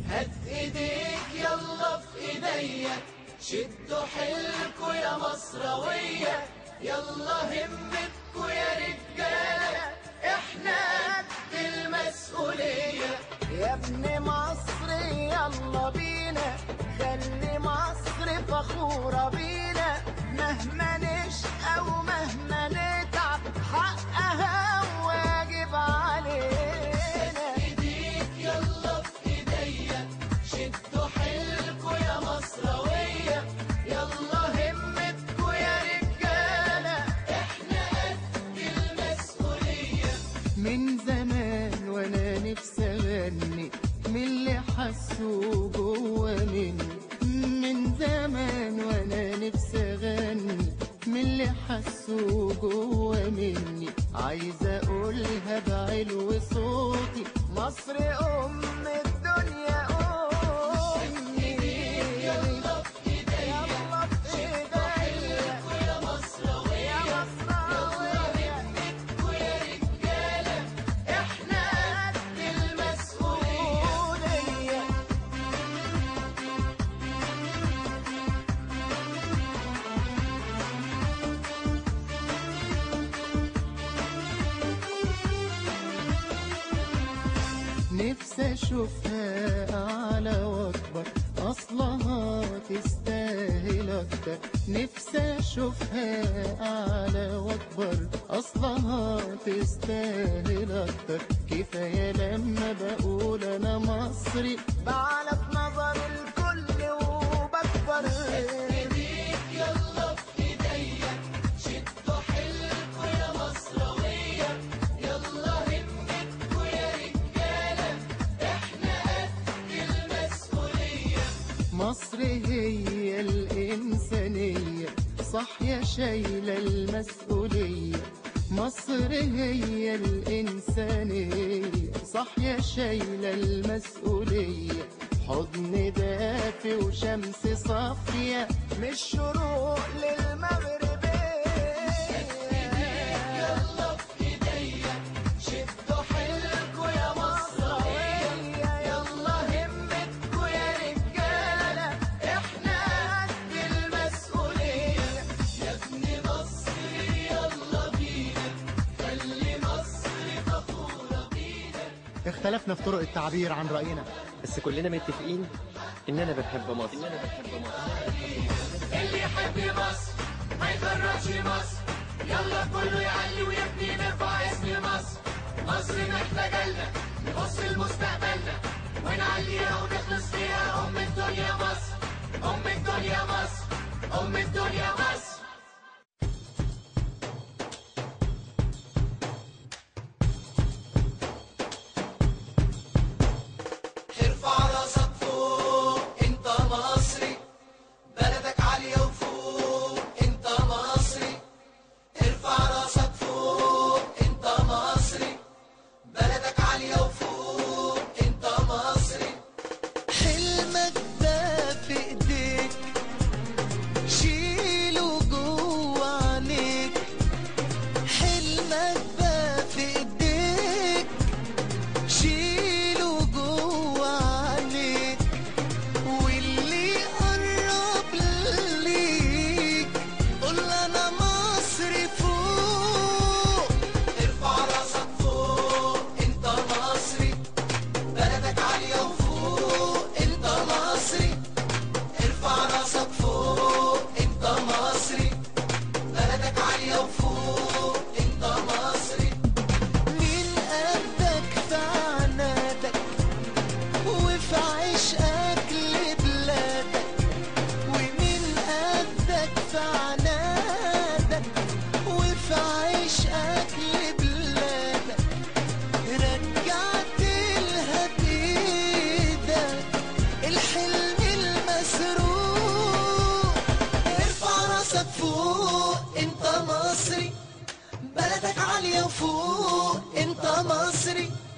هات ايديك يلا في ايديا شدوا حيلكوا يا مصراوية يلا همتكوا يا رجالة احنا قد المسؤولية يا ابن مصر يلا بينا خلي مصر فخورة بينا مهما نشقى ومهما نتعب حقها واجب علينا ايديك يلا في ايديا شدوا حيلكوا يا مصراوية يلا همتكوا يا رجالة احنا قد المسؤولية من زمان وانا نفسي اغني من اللي حسوا جوا مني من زمان وانا نفسي اغني من اللي حسوا جوا مني عايز اقولها بعلو صوتي مصر ام الدنيا امي يلا في ايديا يلا في ايديا يا مصراوية يا مصراوية همتكوا يا رجالة احنا قد المسؤولية مسؤولية نفسي اشوفها اعلى واكبر اصلها تستاهل اكتر نفسي اشوفها اعلى واكبر اصلها تستاهل اكتر كفايه لما بقول انا مصري بعلى في نظر الكل وبكبر ايديك يلا في ايديا شدوا حيلكوا يا مصراوية يلا همتكوا يا رجالة احنا قد المسؤولية مصر هي الإنسانية صح يا شايلة المسؤولية مصر هي الإنسانية صح يا شايلة المسؤولية حضن دافي وشمس صافية مش شروق للمغرب يلا في ايديا شدوا حيلكوا يا مصراوية يلا همتكوا يا رجالة احنا قد المسؤولية يا ابن مصر يلا بينا خلي مصر فخورة بينا اختلفنا في طرق التعبير عن رأينا بس كلنا متفقين اننا بنحب مصر اننا بنحب مصر اللي يحب مصر ما يخرجش مصر يلا كله يعلي ويبني نرفع اسم مصر مصر محتاجة لنا نبص لمستقبلنا ونعليها ونخلص فيها أم الدنيا مصر أم الدنيا مصر أم الدنيا مصر ارفع راسك فوق انت مصري بلدك عالية وفوق انت مصري ارفع راسك فوق انت مصري بلدك عالية وفوق انت مصري حلمك ده في ايديك شيله جوه عينيك حلمك ده في ايديك شيله جوه عينيك واللي قرب ليك قول انا مصري فوق ارفع راسك فوق انت مصري بلدك عالية وفوق انت مصري ارفع راسك فوق انت مصري بلدك عالية وفوق انت مصري مين قدك في عنادك وفي عشقك لبلادك ومين قدك في عنادك وفي عشقك لبلادك رجعت لها بايدك الحلم المسروق ارفع راسك فوق انت مصري بلدك عالية وفوق انت مصري